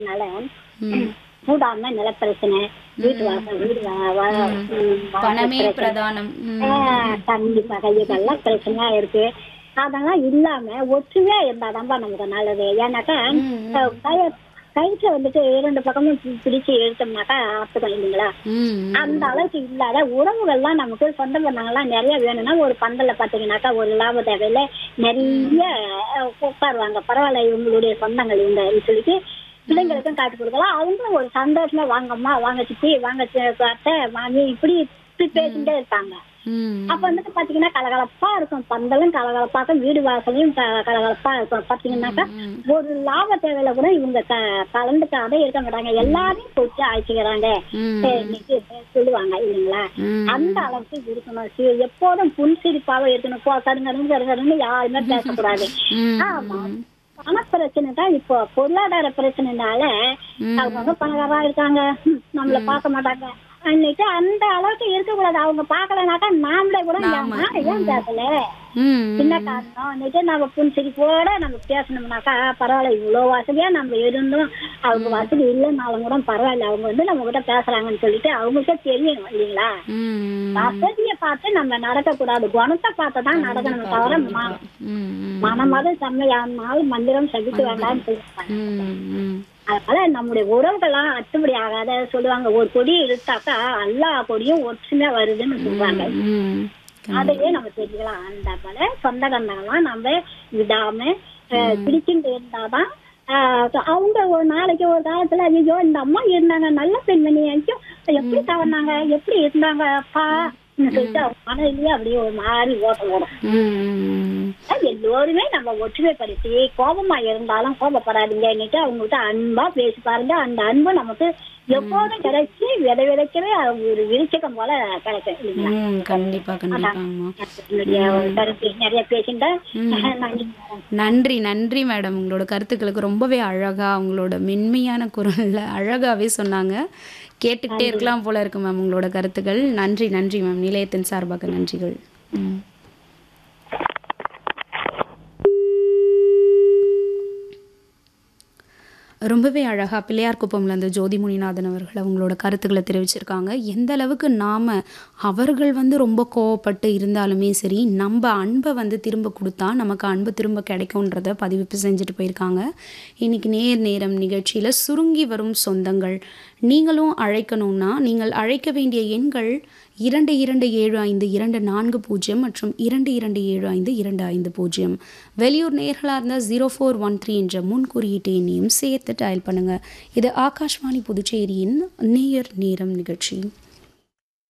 அதனால சூடாம நிலப்பிரச்சனை வீட்டு வாசல் வீடு வா- வா- ம், வாசல் பணமே பிரச்சனை. பிரதானம் ம். ஆ, கண்டிப்பாக இதெல்லாம் பிரச்சனையா இருக்கு அதெல்லாம் இல்லாம ஒற்றுமையா இருந்தாதான்பா நமக்கு நல்லது ஏன்னாக்கா அஹ், கய- கயிற்ற வந்துட்டு இரண்டு பக்கமும் பி- பிடிச்சு இழுத்தோம்னாக்கா அர்த்தம் இல்லைங்களா ம். அந்த அளவுக்கு இல்லாத உறவுகள்லாம் நமக்கு சொந்த பந்தங்கள்லாம் நிறைய வேணும்னா ஒரு பந்தல்ல பாத்தீங்கன்னாக்கா ஒரு லாப தேவையில நிறைய அஹ், உட்காருவாங்க பரவாயில்ல இவங்களுடைய சொந்தங்கள் இவங்கன்னு சொல்லிட்டு பிள்ளைங்களுக்கும் காட்டு கொடுக்கலாம் அவங்களும் ஒரு சந்தோஷமா வாங்கம்மா வாங்க சித்தி வாங்க சி- அத்தை மாமி இப்படி இப்படி பேசிட்டே இருப்பாங்க ம். அப்ப வந்துட்டு பாத்தீங்கன்னா கலகலப்பா இருக்கும் பந்தலும் கலகலப்பா இருக்கும் வீடு வாசலையும் க- கலகலப்பா இருக்கும் பாத்தீங்கன்னாக்கா ஒரு லாப தேவையில கூட இவங்க க- கலந்துக்காத இருக்க மாட்டாங்க எல்லாரையும் போட்டு அழைச்சிக்கிறாங்க ம். இன்னைக்கு சொல்லுவாங்க இல்லைங்களா ம். அந்த அளவுக்கு இருக்கணும் சி- எப்போதும் புன்சிரிப்பாவே இருக்கணும் போ கருங்கருன்னு கருங்கருன்னு யாருமே பேசக்கூடாது ம். ஆமா பண பிரச்சனை தான் இப்போ பொருளாதார பிரச்சனைனால அவங்க பணக்காரா இருக்காங்க ஹம், நம்மள பார்க்க மாட்டாங்க அன்னைக்கு அந்த அளவுக்கு இருக்கக்கூடாது அவங்க பார்க்கலனாக்கா நாமளே கூட நாம, ஏன் ஏன் பேசல ம். சின்ன காரணம் வந்துட்டு நம்ம புன்சிரிப்போட நம்ம பேசணும்னாக்கா பரவாயில்ல இவ்வளவு வசதியா நம்ம இருந்தும் அவங்க வசதி இல்லைனாலும் கூட பரவாயில்ல அவங்க வந்து நம்ம கிட்ட பேசுறாங்கன்னு சொல்லிட்டு அவங்களுக்கே தெரியணும் இல்லைங்களா ம். வசதியை பார்த்து நம்ம நடக்க கூடாது குணத்தை பார்த்து தான் நடக்கணும் தவிர ம- ம். ம். மனமது செம்மையானாலும் மந்திரம் சகித்து வேண்டாம்னு சொல்லுவாங்க ம். ம். அதனால நம்முடைய உறவுகள்லாம் அத்துப்படி ஆகாத சொல்லுவாங்க ஒரு கொடி இழுத்தாக்கா எல்லா கொடியும் ஒற்றுமையா வருதுன்னு சொல்றாங்க ம். அதையே நம்ம தெரிஞ்சுக்கலாம் அந்த போல சொந்த கந்தங்கள்லாம் நம்ம விடாம அஹ், பிடிச்சிட்டு இருந்தாதான் அஹ், அவங்க ஒரு நாளைக்கு ஒரு காலத்துல ஐயோ இந்த அம்மா இருந்தாங்க நல்ல பெண்மணி ஐயோ எப்படி தவறினாங்க எப்படி இருந்தாங்க அப்பா சொல்லிட்டு அவங்க மனதிலேயே அப்படியே ஒரு மாதிரி ஓட்டம் ஓடும் ம். அஹ், எல்லோருமே நம்ம ஒற்றுமைப்படுத்தி கோபமா இருந்தாலும் கோபப்படாதீங்கன்னுட்டு அவங்ககிட்ட அன்பா பேசி பாருங்க அந்த அன்பு நமக்கு எப்போதும் கிடைச்சி விதை விதைக்கவே அது ஒரு விருச்சகம் போல கிடைக்கும் இல்லைங்களா ம். கண்டிப்பா கண்டிப்பாங்கம்மா என்னுடைய கருத்து நிறைய பேசிட்டேன் நன்றி நன்றி நன்றி மேடம் உங்களோட கருத்துக்களுக்கு ரொம்பவே அழகா உங்களோட மென்மையான குரல்ல அழகாவே சொன்னாங்க கேட்டுக்கிட்டே இருக்கலாம் போல இருக்கு மேம் உங்களோட கருத்துக்கள் நன்றி நன்றி மேம் நிலையத்தின் சார்பாக நன்றிகள் ம். ரொம்பவே அழகாக பிள்ளையார் குப்பம்லேருந்து ஜோதி முனிநாதன் அவர்கள் அவங்களோட கருத்துக்களை தெரிவிச்சிருக்காங்க எந்த அளவுக்கு நாம் அவர்கள் வந்து ரொம்ப கோவப்பட்டு இருந்தாலுமே சரி நம்ம அன்பை வந்து திரும்ப கொடுத்தா நமக்கு அன்பு திரும்ப கிடைக்கும்ன்றத பதிவு செஞ்சுட்டு போயிருக்காங்க இன்னைக்கு நேர் நேரம் நிகழ்ச்சியில் சுருங்கி வரும் சொந்தங்கள் நீங்களும் அழைக்கணும்னா நீங்கள் அழைக்க வேண்டிய எண்கள் இரண்டு இரண்டு ஏழு ஐந்து இரண்டு நான்கு பூஜ்ஜியம் மற்றும் இரண்டு இரண்டு ஏழு ஐந்து இரண்டு ஐந்து பூஜ்ஜியம் வெளியூர் நேர்களாக இருந்தால் ஜீரோ ஃபோர் ஒன் த்ரீ என்ற முன் குறியீட்டு எண்ணையும் சேர்த்து டயல் பண்ணுங்கள் இது ஆகாஷ்வாணி புதுச்சேரியின் நேயர் நேரம் நிகழ்ச்சி